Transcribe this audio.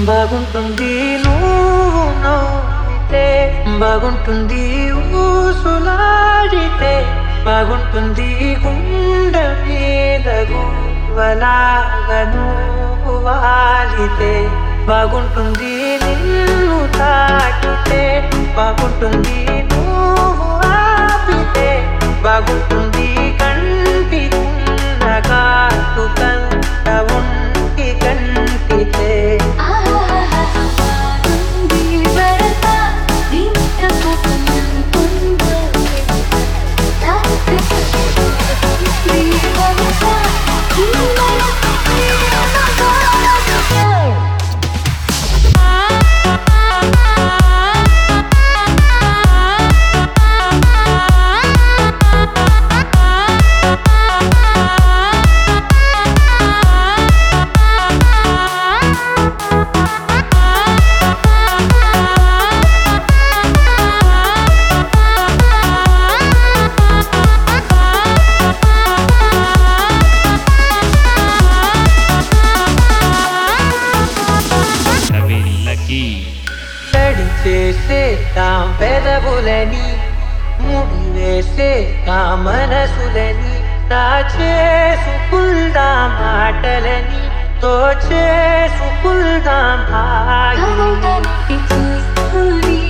బాగుంటుంది నువ్వు నవ్వితే బాగుంటుంది ఊసులాడితే బాగుంటుంది గుండె మీద గువ్వలాగా నువ్వు వాలితే బాగుంటుంది నిన్ను తాకితే బాగుంటుంది నువ్వు ఆపితే బాగుంటుంది కంటికున్న కాటు కంట ఉంటి కంటితే ఆనంది వరద నింత కోపమంటుంది తాకితే నీ వరద ఈ మనసు కవిళ్ళకి తడి చేసేద్దాం పెదవులని ముడి వేసేద్దాం మనసులని నా చేసుకుందాం మాటలని తో చేసుకుందాం హాయిని కవితని చూస్తుంది